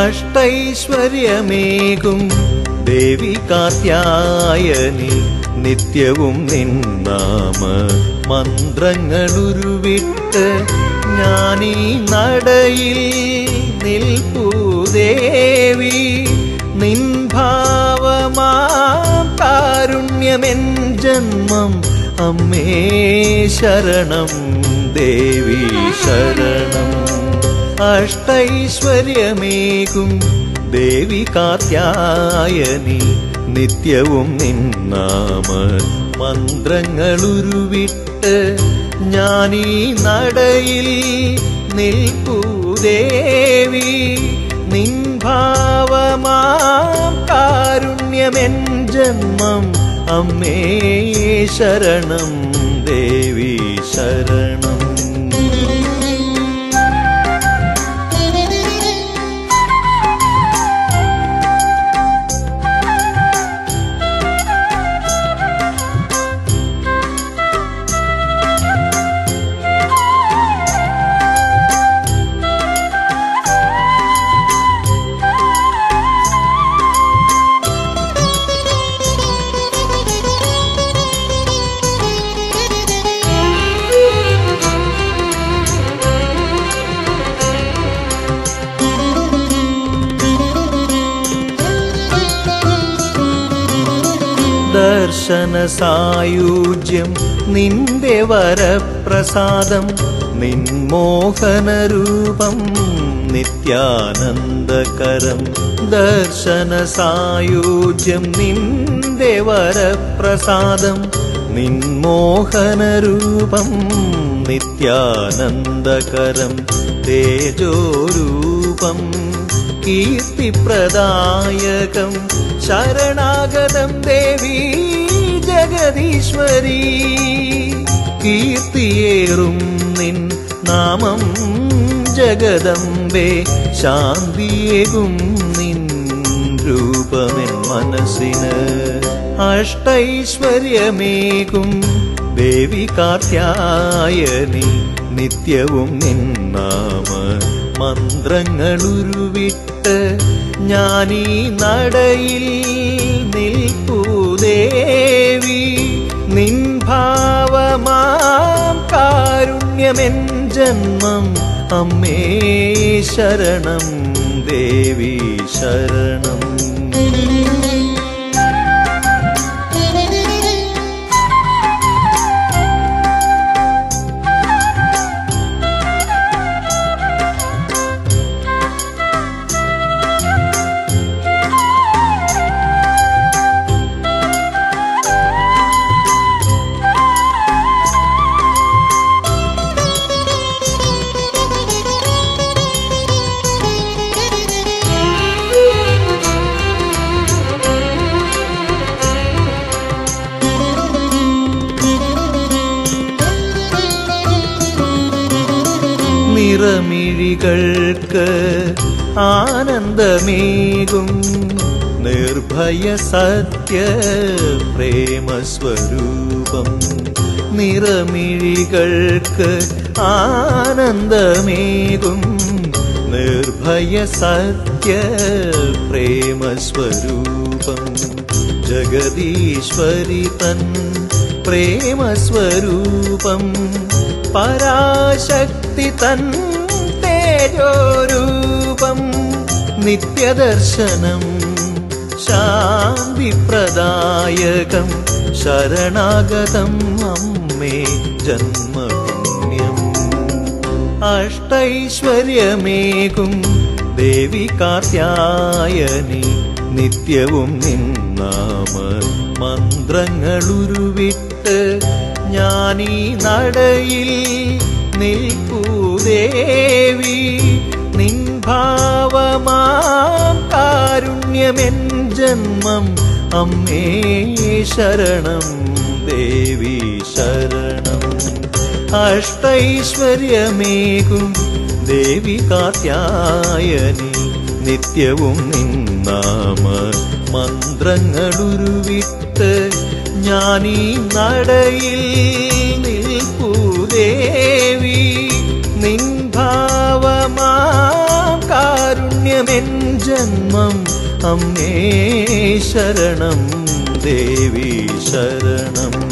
അഷ്ടൈശ്വര്യമേകും ദേവി കാത്യായനി നിത്യവും നിന്നാമ മന്ത്രങ്ങളുരുവിട്ട് ഞാനീ നടയിൽ നിൽപ്പൂ ദേവി നിൻഭാവമാം കാരുണ്യമെൻ ജന്മം അമ്മേ ശരണം ദേവി ശരണം അഷ്ടൈശ്വര്യമേകും ദേവി കാത്യായനി നിത്യവും നിന്നാമ മന്ത്രങ്ങളുരുവിട്ട് ഞാനീ നടയിൽ നിൽപ്പൂ ദേവി നിൻഭാവമാം കാരുണ്യമെൻ ജന്മം അമ്മേ ശരണം ദേവി ശരണം ദർശന സായുജ്യം നിന്റെ വരപ്രസാദം നിൻമോഹനരൂപം നിത്യാനന്ദകരം ദർശന സായുജ്യം നിന്റെ വരപ്രസാദം നിൻമോഹനരൂപം നിത്യാനന്ദകരം തേജോരൂപം കീർത്തിപ്രദായകം ശരണാഗതം ദേവി ജഗദീശ്വരി കീർത്തിയേറും നിൻ നാമം ജഗദംബേ ശാന്തിയേകും നിൻ രൂപമെൻ മനസ്സിന് അഷ്ടൈശ്വര്യമേകും ദേവി കാത്യായനി നിത്യവും നിന്നാമ മന്ത്രങ്ങളുരുവിട്ട് ഞാനീ നടയിൽ നിൽപ്പൂ ദേവി നിൻഭാവമാം കാരുണ്യമെൻ ജന്മം അമ്മേ ശരണം ദേവി ശരണം നിറമിഴികൾക്ക് ആനന്ദമേകും നിർഭയ സത്യ പ്രേമസ്വരൂപം നിറമിഴികൾക്ക് ആനന്ദമേകും നിർഭയ സത്യ പ്രേമസ്വരൂപം ജഗദീശ്വരി തൻ പ്രേമസ്വരൂപം പരാശക്തി തൻ തേജോരൂപം നിത്യദർശനം ശാന്തിപ്രദായകം ശരണാഗതം അമ്മേ ജന്മപുണ്യം അഷ്ടൈശ്വര്യമേകും ദേവി കാത്യായനി നിത്യവും നിന്നാമ മന്ത്രങ്ങളുരുവിട്ട് ഞാനീ നടയിൽ നിൽപ്പൂ ദേവി നിൻഭാവമാം കാരുണ്യമെൻ ജന്മം അമ്മേ ശരണം ദേവി ശരണം അഷ്ടൈശ്വര്യമേകും ദേവി കാത്യായനി നിത്യവും നിന്നാമ മന്ത്രങ്ങളുരുവിട്ട് ഞാനീ നടയിൽ നിൽപ്പൂ ദേവി നിൻഭാവമാം കാരുണ്യമെൻ അമ്മേ ശരണം ദേവി ശരണം